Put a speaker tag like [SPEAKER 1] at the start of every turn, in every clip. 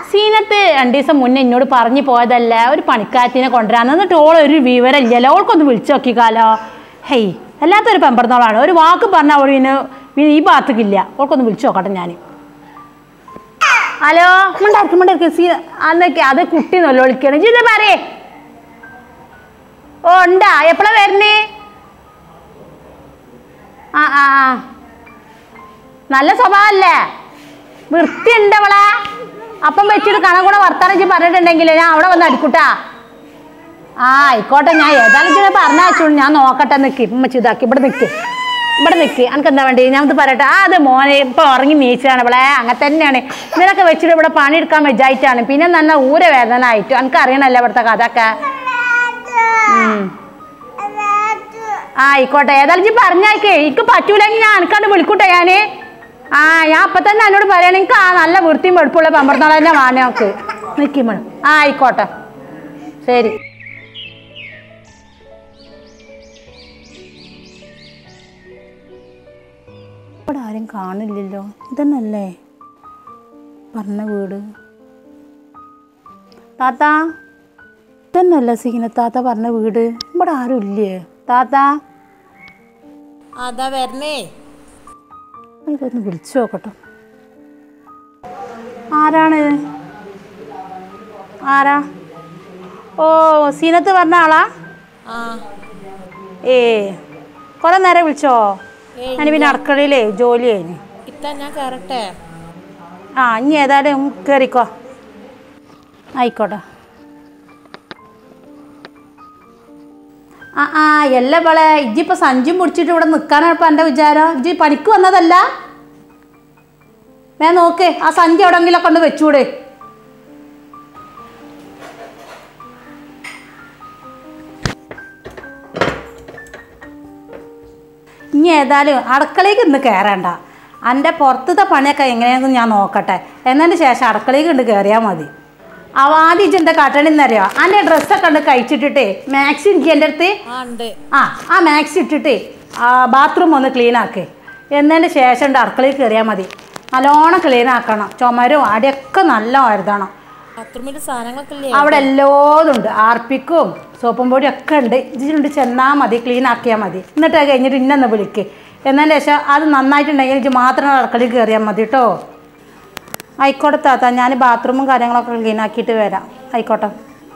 [SPEAKER 1] സീനത്ത് രണ്ടു ദിവസം മുന്നേ എന്നോട് പറഞ്ഞു പോയതല്ല ഒരു പണിക്കാരത്തിനെ കൊണ്ടുവരാന്ന് എന്നിട്ട് ഓൾ ഒരു വിവരം ഇല്ലല്ലോ ഓൾക്കൊന്ന് വിളിച്ചു നോക്കിക്കാലോ ഹേയ് അല്ലാത്തൊരു പെമ്പറന്നോളാണ് ഒരു വാക്ക് പറഞ്ഞാൽ അവൾ പിന്നെ പിന്നെ ഈ ഭാഗത്തേക്കില്ല ഓൾക്കൊന്ന് വിളിച്ചു നോക്കട്ടെ ഞാൻ ഹലോ മിണ്ടായിരിക്കും മിണ്ടായിരിക്കും സീ അന്നൊക്കെ അത് കുട്ടി നല്ല വിളിക്കണം ജിത പറയേ ഓ ഉണ്ടാ എപ്പോഴാ വരണേ ആ ആ ആ നല്ല സ്വഭാവമല്ലേ വൃത്തിയുണ്ട് അവളെ അപ്പം വെച്ചിട്ട് കണ കൂടെ വർത്താനം ചെയ്ത് പറഞ്ഞിട്ടുണ്ടെങ്കിൽ ഞാൻ അവിടെ വന്ന് അടിക്കൂട്ടാ ആ ആയിക്കോട്ടെ ഞാൻ ഏതായാലും ഇതിനെ പറഞ്ഞയച്ചോളൂ ഞാൻ നോക്കട്ടെ നിൽക്ക് ഇമ്മച്ചി ഇതാക്കി ഇവിടെ നിൽക്ക് ഇവിടെ നിൽക്ക് എനിക്ക് എന്താ വേണ്ടി ഞാൻ ഇത് പറയട്ടെ ആ അത് മോനെ ഇപ്പൊ ഉറങ്ങി നീച്ചാണ് ഇവിടെ അങ്ങനെ തന്നെയാണ് ഇതിനൊക്കെ വെച്ചിട്ട് ഇവിടെ പണിയെടുക്കാൻ വെജായിട്ടാണ് പിന്നെ നല്ല ഊരവേദന ആയിട്ട് എനിക്ക് അറിയണല്ലോ ഇവിടുത്തെ കഥയൊക്കെ ഉം. ആ ആയിക്കോട്ടെ ഏതായാലും ഇജ്ജ് പറഞ്ഞേക്കേ എനിക്ക് പറ്റൂലെങ്കിൽ ഞാൻ എനിക്കണ്ട് വിളിക്കൂട്ടെ ഞാന് ആ ഞാൻ അപ്പൊ തന്നെ എന്നോട് പറയണ എനിക്ക് ആ നല്ല വൃത്തിയും വെടുപ്പുള്ള പമ്പറത്തോളം തന്നെ വാണേ നോക്ക് നിൽക്കും ആ ആയിക്കോട്ടെ ശരി ഇവിടെ ആരും കാണില്ലല്ലോ ഇതന്നല്ലേ പറഞ്ഞ വീട് താത്ത ഇതന്നല്ല സീന താത്ത പറഞ്ഞ വീട് ഇവിടെ ആരും ഇല്ലേ താത്ത
[SPEAKER 2] അതാ വരണേ
[SPEAKER 1] എനിക്കൊന്ന് വിളിച്ചു നോക്കട്ടെ ആരാണ് ആരാ ഓ സീനത്ത് പറഞ്ഞ ആളാ
[SPEAKER 2] ആ
[SPEAKER 1] ഏ കുറെ നേരം വിളിച്ചോ ഞാൻ പിന്നെ അടുക്കളയിലേ ജോലി കഴിഞ്ഞു
[SPEAKER 2] ഇത്ത ഞാൻ കയറട്ടെ
[SPEAKER 1] ആ ഇനി ഏതായാലും കയറിക്കോ ആയിക്കോട്ടെ ആ ആ എല്ല വളെ ഇജ്ജിപ്പോ സഞ്ചും പിടിച്ചിട്ട് ഇവിടെ നിൽക്കാനാണ് ഇപ്പൊ എൻ്റെ വിചാരം ഇജ്ജി പണിക്ക് വന്നതല്ല വേ നോക്ക് ആ സഞ്ചി എവിടെങ്കിലും കൊണ്ട് വെച്ചൂടെ ഇനി ഏതായാലും അടുക്കളയ്ക്ക് ഇന്ന് കയറണ്ട എൻ്റെ പുറത്തത്തെ പണിയൊക്കെ എങ്ങനെയാണെന്ന് ഞാൻ നോക്കട്ടെ എന്നതിന് ശേഷം അടുക്കളയ്ക്ക് ഉണ്ട് കയറിയാൽ മതി അവ ആദ്യം ഇജ്ജെന്താ കാട്ടണെന്നറിയോ എൻ്റെ ഡ്രസ്സൊക്കെ ഉണ്ട് കഴിച്ചിട്ടിട്ടേ മാക്സി എനിക്ക് എൻ്റെ അടുത്ത്
[SPEAKER 2] ആ ഉണ്ട്
[SPEAKER 1] ആ ആ മാക്സി ഇട്ടിട്ടേ ആ ബാത്റൂം ഒന്ന് ക്ലീൻ ആക്ക് എന്നതിന് ശേഷം ഉണ്ട് അടുക്കളയിൽ കയറിയാൽ മതി നല്ലോണം ക്ലീൻ ആക്കണം ചുമരും അടിയൊക്കെ നല്ല വരുതണം
[SPEAKER 2] ബാത്റൂമിൽ സാധനങ്ങളൊക്കെ ഇല്ലേ
[SPEAKER 1] അവിടെ എല്ലാതും ഉണ്ട് ആർപ്പിക്കും സോപ്പും പൊടിയും ഒക്കെ ഉണ്ട് ഇതിനുണ്ട് ചെന്നാൽ മതി ക്ലീൻ ആക്കിയാൽ മതി എന്നിട്ട് അത് കഴിഞ്ഞിട്ട് ഇന്നൊന്ന് വിളിക്ക് എന്നതിന് ശേഷം അത് നന്നായിട്ടുണ്ടെങ്കിൽ ഇത് മാത്രം അടുക്കളയിൽ കയറിയാൽ മതി കേട്ടോ ആയിക്കോട്ടെ താത്ത ഞാൻ ബാത്റൂമും കാര്യങ്ങളൊക്കെ ക്ലീൻ ആക്കിയിട്ട് വരാം ആയിക്കോട്ടെ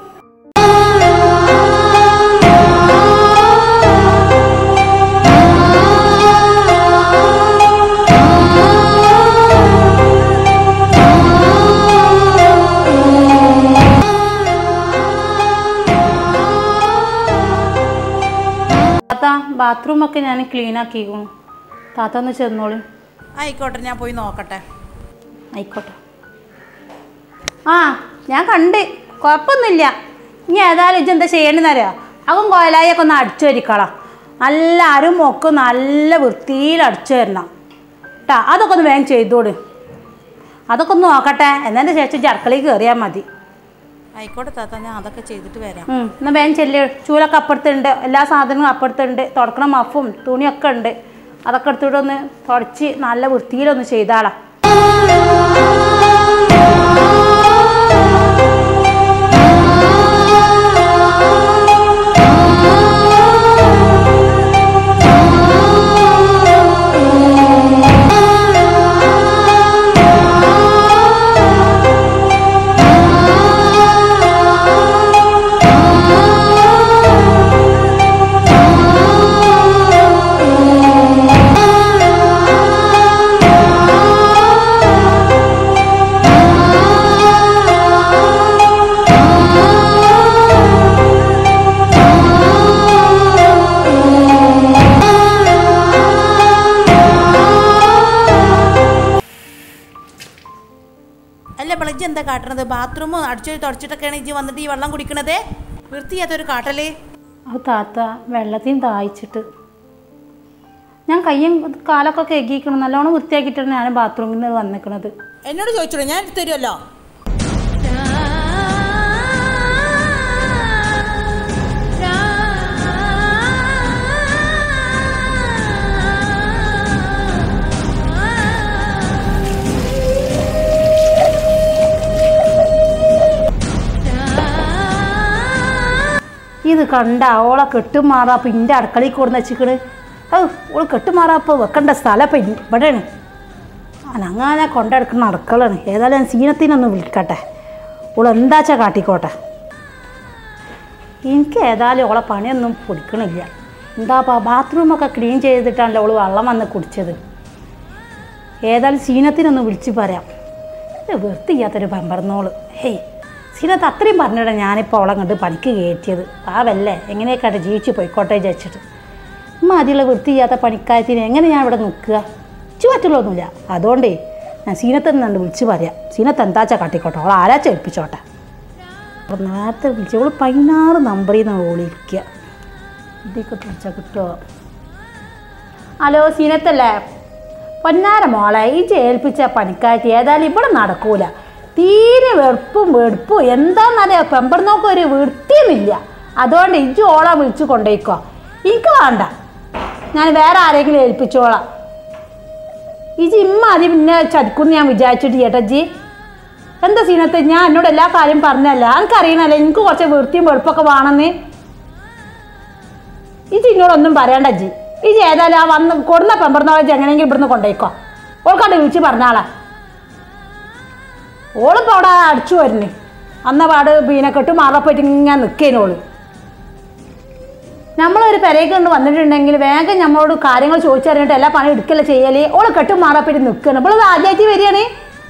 [SPEAKER 1] താത്ത ബാത്റൂമൊക്കെ ഞാൻ ക്ലീൻ ആക്കിക്കണു താത്ത ഒന്ന് ചെന്നോളൂ
[SPEAKER 2] ആയിക്കോട്ടെ ഞാൻ പോയി നോക്കട്ടെ
[SPEAKER 1] ആയിക്കോട്ടെ ആ ഞാൻ കണ്ട് കുഴപ്പമൊന്നുമില്ല ഇനി ഏതായാലും ഇജ്ജെന്താ ചെയ്യണമെന്നറിയോ അതും കോലായൊക്കെ ഒന്ന് അടിച്ചു വരിക്കളാം നല്ല അരും ഒക്കെ നല്ല വൃത്തിയിൽ അടിച്ചു തരണം കേട്ടാ അതൊക്കെ ഒന്ന് വേഗം ചെയ്തോട് അതൊക്കെ ഒന്ന് നോക്കട്ടെ എന്നതിൻ്റെ ശേഷം ഇജ്ജ് അടുക്കളയിൽ കയറിയാൽ മതി
[SPEAKER 2] ആയിക്കോട്ടെ താത്ത ഞാൻ അതൊക്കെ ചെയ്തിട്ട് വരാം
[SPEAKER 1] ഉം, എന്നാ വേഗം ചെല്ല് ചൂലൊക്കെ അപ്പുറത്തുണ്ട് എല്ലാ സാധനങ്ങളും അപ്പുറത്തുണ്ട് തുടക്കണ മഫും തുണിയൊക്കെ ഉണ്ട് അതൊക്കെ എടുത്തിട്ട് ഒന്ന് തുടച്ച് നല്ല വൃത്തിയിലൊന്ന് ചെയ്താളാ
[SPEAKER 2] അല്ല പിളജ് എന്താ കാട്ടണത് ബാത്റൂം അടിച്ചു തുടച്ചിട്ടൊക്കെയാണ് ഇജ്ജ് വന്നിട്ട് ഈ വെള്ളം കുടിക്കണത് വൃത്തിയാത്തൊരു കാട്ടല്
[SPEAKER 1] അത് താത്ത വെള്ളത്തിൽ ദാഹിച്ചിട്ട് ഞാൻ കയ്യും കാലൊക്കെ കെകിക്കണം നല്ലോണം വൃത്തിയാക്കിയിട്ടാണ് ഞാൻ ബാത്റൂമിൽ നിന്ന് വന്നിക്കണത്
[SPEAKER 2] എന്നോട് ചോദിച്ചോളൂ ഞാൻ എടുത്ത് തരുമല്ലോ
[SPEAKER 1] ഇത് കണ്ട ഓളെ കെട്ടുമാറാ അപ്പം ഇൻ്റെ അടുക്കളയിൽ കൊടുന്ന് വെച്ചിക്കണ് ഓ ഓള് കെട്ടുമാറാപ്പോൾ വെക്കേണ്ട സ്ഥലം ഇപ്പം ഇവിടെയാണ് അങ്ങനെ കൊണ്ടെടുക്കുന്ന അടുക്കളയാണ് ഏതായാലും ഞാൻ സീനത്തിനൊന്ന് വിളിക്കട്ടെ ഓൾ എന്താച്ചാ കാട്ടിക്കോട്ടെ എനിക്ക് ഏതായാലും ഓളെ പണിയൊന്നും പൊടിക്കണില്ല എന്താപ്പാ ബാത്റൂമൊക്കെ ക്ലീൻ ചെയ്തിട്ടാണല്ലോ ഓള് വെള്ളം വന്ന് കുടിച്ചത് ഏതായാലും സീനത്തിനൊന്ന് വിളിച്ച് പറയാം ഇത് വൃത്തിയാത്തൊരു പമ്പറന്നോള് ഹേയ് സീനത്ത് അത്രയും പറഞ്ഞിടാ ഞാനിപ്പോൾ അവളെ കണ്ട് പണിക്ക് കയറ്റിയത് പാവല്ലേ എങ്ങനെയൊക്കെ ജീവിച്ച് പോയിക്കോട്ടെ വിചാരിച്ചിട്ട് ഉമ്മ അതിലുള്ള വൃത്തിയാത്ത പണിക്കാര്യത്തിന് എങ്ങനെ ഞാൻ ഇവിടെ നിൽക്കുക ഇച്ചു പറ്റുള്ളൊന്നുമില്ല അതുകൊണ്ടേ ഞാൻ സീനത്ത് നിന്നുണ്ട് വിളിച്ച് പറയാം സീനത്ത് എന്താച്ചാ കാട്ടിക്കോട്ടെ അവൾ ആരാച്ചാ ഏൽപ്പിച്ചോട്ടെ അപ്പോൾ നേരത്തെ വിളിച്ചു അവൾ പതിനാറ് നമ്പറിൽ നിന്ന് വിളിക്കുക ഇതിലേക്ക് വിളിച്ചാൽ കിട്ടുമോ ഹലോ സീനത്തല്ലേ പൊന്നാര മോളെ ഈ ഏൽപ്പിച്ച പണിക്കാറ്റ് ഏതായാലും ഇവിടെ നടക്കൂല തീരെ വെറുപ്പും വെറുപ്പും എന്താന്നറിയാം പെമ്പറന്നോക്ക് ഒരു വൃത്തിയുമില്ല അതുകൊണ്ട് ഇജ്ജ് ഓളെ വിളിച്ചു കൊണ്ടുപോയിക്കോ എനിക്ക് വേണ്ട ഞാൻ വേറെ ആരെങ്കിലും ഏൽപ്പിച്ചോളാം ഇജ് ഇമ്മ ആദ്യം പിന്നെ ചതിക്കുന്ന് ഞാൻ വിചാരിച്ചിട്ട് ചേട്ടജി എന്താ സീനത്തെ ഞാൻ എന്നോട് എല്ലാ കാര്യം പറഞ്ഞല്ല എനിക്കറിയണല്ലേ എനിക്ക് കുറച്ച് വൃത്തിയും വെളുപ്പൊക്കെ വേണമെന്ന് ഇജി എന്നോടൊന്നും പറയണ്ട ജി ഇജി ഏതായാലും ആ വന്ന് കൊടുന്ന പെമ്പറന്നോളെ ഇജ്ജ് എങ്ങനെയെങ്കിലും ഇവിടുന്ന് കൊണ്ടുപോയിക്കോ ഓൾക്കണ്ട് വിളിച്ച് പറഞ്ഞാളാ ഓളിപ്പോൾ അവിടെ അടിച്ചു വരുന്നേ അന്ന പാട് പിന്നെ കെട്ട് മാറപ്പോയിട്ട് ഇങ്ങനെ നിൽക്കേനോള് നമ്മളൊരു പെരയ്ക്ക് കൊണ്ട് വന്നിട്ടുണ്ടെങ്കിൽ വേഗം നമ്മളോട് കാര്യങ്ങൾ ചോദിച്ചറിഞ്ഞിട്ട് എല്ലാ പണി എടുക്കല്ലേ ചെയ്യല് ഓള് കെട്ട് മാറപ്പോയിട്ട് നിൽക്കണം ഇപ്പോൾ ഇത് ആദ്യമായിട്ട് വരികയാണ്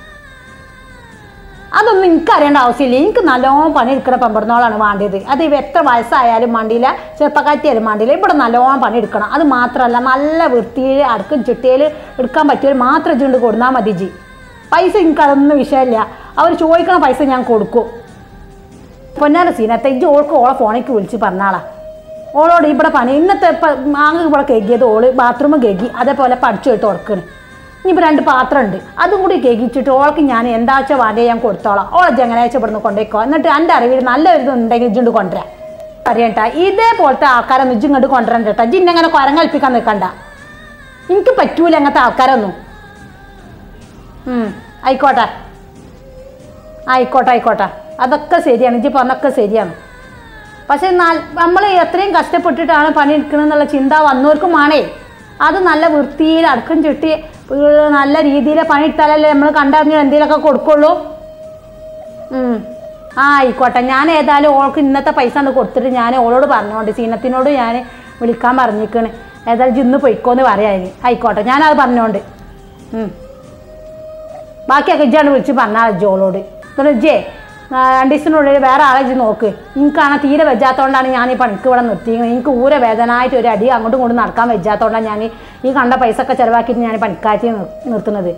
[SPEAKER 1] അതൊന്നും എനിക്ക് അറിയേണ്ട ആവശ്യമില്ല എനിക്ക് നല്ലോണം പണി എടുക്കണ പെമ്പറന്നോളാണ് വേണ്ടത് അത് ഇവ എത്ര വയസ്സായാലും വേണ്ടിയില്ല ചെറുപ്പക്കാറ്റിയാലും വേണ്ടിയില്ല ഇവിടെ നല്ലോണം പണി എടുക്കണം അത് മാത്രമല്ല നല്ല വൃത്തിയിൽ അടുക്കും ചുട്ടിയിൽ എടുക്കാൻ പറ്റിയവർ മാത്രം ഇജുകൊണ്ട് കൊടുന്നാൽ മതി ജി പൈസ എനിക്ക് അതൊന്നും വിഷയമില്ല അവർ ചോദിക്കണ പൈസ ഞാൻ കൊടുക്കും പൊന്നാല സീനത്തെ ഇജ്ജ് ഓൾക്ക് ഓളെ ഫോണിലേക്ക് വിളിച്ച് പറഞ്ഞാളാ ഓളോട് ഇവിടെ പണി ഇന്നത്തെ മാങ്ങ ഇവിടെ കേകിയത് ഓള് ബാത്റൂം കേകി അതേപോലെ പഠിച്ചു പോയിട്ട് ഉറക്കണ് ഇനിയിപ്പോൾ രണ്ട് പാത്രം ഉണ്ട് അതും കൂടി കേകിച്ചിട്ട് ഓൾക്ക് ഞാൻ എന്താച്ചാ വേണ്ടേ ഞാൻ കൊടുത്തോളാം ഓളെ ജങ്ങനാഴ്ച ഇവിടുന്ന് കൊണ്ടേക്കോ എന്നിട്ട് എൻ്റെ അറിവിൽ നല്ല ഒരു ഉണ്ടെങ്കിൽ ഇജ്ജുണ്ട് കൊണ്ടുവരാം അറിയണ്ട ഇതേപോലത്തെ ആൾക്കാരൊന്നും ഇജ്ജ് ഇങ്ങോട്ട് കൊണ്ടുവരണ്ട കേട്ടോ ഇജ്ജ് ഇന്നെ അങ്ങനെ കുരങ്ങൽപ്പിക്കാൻ നിൽക്കണ്ട എനിക്ക് പറ്റൂല അങ്ങനത്തെ ആൾക്കാരൊന്നും ഉം, ആയിക്കോട്ടെ ആയിക്കോട്ടെ ആയിക്കോട്ടെ അതൊക്കെ ശരിയാണ് ഇജ്ജ് പറഞ്ഞൊക്കെ ശരിയാണ് പക്ഷെ നമ്മൾ എത്രയും കഷ്ടപ്പെട്ടിട്ടാണ് പണിയെടുക്കണം എന്നുള്ള ചിന്ത വന്നവർക്കും ആണേ അത് നല്ല വൃത്തിയിൽ അടുക്കും ചുട്ടി ഏർ നല്ല രീതിയിൽ പണിയെടുത്താലല്ലേ നമ്മൾ കണ്ടറിഞ്ഞ് എന്തെങ്കിലുമൊക്കെ കൊടുക്കുള്ളൂ ഉം. ആ ആയിക്കോട്ടെ ഞാൻ ഏതായാലും ഓൾക്ക് ഇന്നത്തെ പൈസ കൊണ്ട് കൊടുത്തിട്ട് ഞാൻ ഓളോട് പറഞ്ഞോണ്ട് സീനത്തിനോട് ഞാൻ വിളിക്കാൻ പറഞ്ഞിരിക്കണ് ഏതായാലും ഇന്ന് പൊയ്ക്കോന്ന് പറയാൻ ആയിക്കോട്ടെ ഞാനത് പറഞ്ഞോണ്ട് ഉം. ബാക്കിയൊക്കെ ഇജ്ജാണ് വിളിച്ച് പറഞ്ഞാൽ ജോളോട് എന്നിട്ട് ഇജ്ജേ ആ, രണ്ട് ദിവസത്തിനുള്ളിൽ വേറെ ആളെ ഇജ്ജ് നോക്ക് എനിക്കാണ് തീരെ വെജാത്തോണ്ടാണ് ഞാൻ ഈ പണിക്ക് ഇവിടെ നിർത്തിയത് എനിക്ക് ഊര വേദനായിട്ട് ഒരു അടി അങ്ങോട്ടും ഇങ്ങോട്ടും നടക്കാൻ വെജാത്തോണ്ടാണ് ഞാൻ ഈ കണ്ട പൈസ ഒക്കെ ചിലവാക്കിയിട്ട് ഞാൻ പണിക്കാറ്റി നിർത്തുന്നത്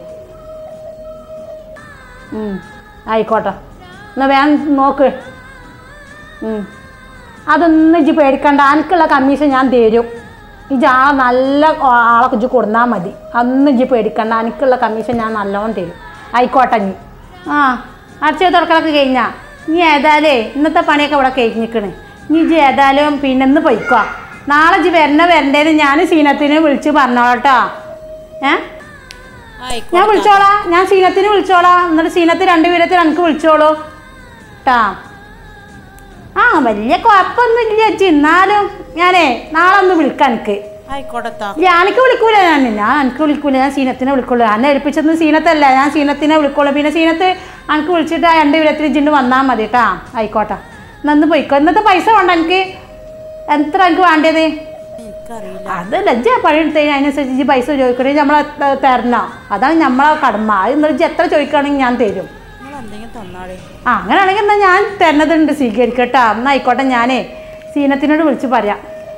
[SPEAKER 1] ഉം. ആയിക്കോട്ടെ എന്നാൽ വേഗം നോക്ക് ഉം. അതൊന്നും ഇജ്ജ് പേടിക്കണ്ട എനിക്കുള്ള കമ്മീഷൻ ഞാൻ തരും ഇജ്ജ് ആ നല്ല ആളെ ഇജ്ജ് കൊടുന്നാൽ മതി അതൊന്നും ഇജ്ജ് പേടിക്കണ്ട എനിക്കുള്ള കമ്മീഷൻ ഞാൻ നല്ലോണം തരും ആയിക്കോട്ടെ നീ ആ അടച്ചു തുറക്കലൊക്കെ കഴിഞ്ഞാ നീ ഏതായാലേ ഇന്നത്തെ പണിയൊക്കെ ഇവിടെ കഴിഞ്ഞിക്കണ് നീ ഇജ്ജ് ഏതായാലും പിന്നെ ഇന്ന് പൊയ്ക്കോ നാളെ ഇജ്ജ് വരണ വരണ്ടേന്ന് ഞാൻ സീനത്തിന് വിളിച്ച് പറഞ്ഞോളട്ടോ ഏ ഞാൻ വിളിച്ചോളാം ഞാൻ സീനത്തിന് വിളിച്ചോളാം എന്നിട്ട് സീനത്ത് രണ്ട് വിവരത്തിൽ എനിക്ക് വിളിച്ചോളൂ ട്ടാ ആ വലിയ കുഴപ്പമൊന്നുമില്ല ചേച്ചി എന്നാലും ഞാനേ നാളെ ഒന്ന് വിളിക്കാം എനിക്ക്
[SPEAKER 2] ആയിക്കോട്ടെ
[SPEAKER 1] ഇല്ല എനിക്ക് വിളിക്കൂല ഞാൻ ഞാൻ എനിക്ക് വിളിക്കൂല ഞാൻ സീനത്തിനെ വിളിക്കുള്ളൂ എന്നെ ഏൽപ്പിച്ചത് സീനത്തല്ല ഞാൻ സീനത്തിനെ വിളിക്കുള്ളൂ പിന്നെ സീനത്ത് എനിക്ക് വിളിച്ചിട്ട് ആ രണ്ട് വിവരത്തിൽ ജിണ്ട് വന്നാൽ മതി കേട്ടാ ആയിക്കോട്ടെ നന്ന് പോയിക്കോ ഇന്നത്തെ പൈസ വേണ്ട എനിക്ക് എത്ര എനിക്ക് വേണ്ടത്
[SPEAKER 2] എനിക്കറിയില്ല
[SPEAKER 1] അത് ലജ്ജ പണിയെടുത്തതിന് അതിനനുസരിച്ച് ഇജ്ജ് പൈസ ചോദിക്കണമെങ്കിൽ നമ്മളെ ത- തരണം അതാണ് നമ്മളെ കടമ അത് എന്നിട്ട് ഇജ്ജ് എത്ര ചോദിക്കുകയാണെങ്കിൽ ഞാൻ തരും
[SPEAKER 2] നിങ്ങൾ എന്തെങ്കിലും തന്നാളേ
[SPEAKER 1] ആ അങ്ങനെയാണെങ്കിൽ എന്നാൽ ഞാൻ തരുന്നതുണ്ട് സ്വീകരിക്കട്ടോ എന്നാൽ ആയിക്കോട്ടെ ഞാനേ സീനത്തിനോട് വിളിച്ച് പറയാം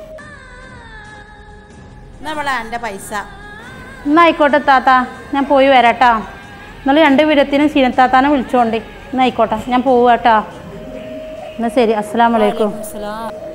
[SPEAKER 2] നമ്മളെ എൻ്റെ പൈസ
[SPEAKER 1] എന്നാൽ ആയിക്കോട്ടെ താത്ത ഞാൻ പോയി വരാട്ടോ എന്നാൽ രണ്ട് വിധത്തിനും സീനത്താത്താനെ വിളിച്ചോണ്ട് എന്നാൽ ആയിക്കോട്ടെ ഞാൻ പോവാട്ടോ എന്നാൽ ശരി അസ്സാം വലൈക്കും
[SPEAKER 2] അസ്സലാം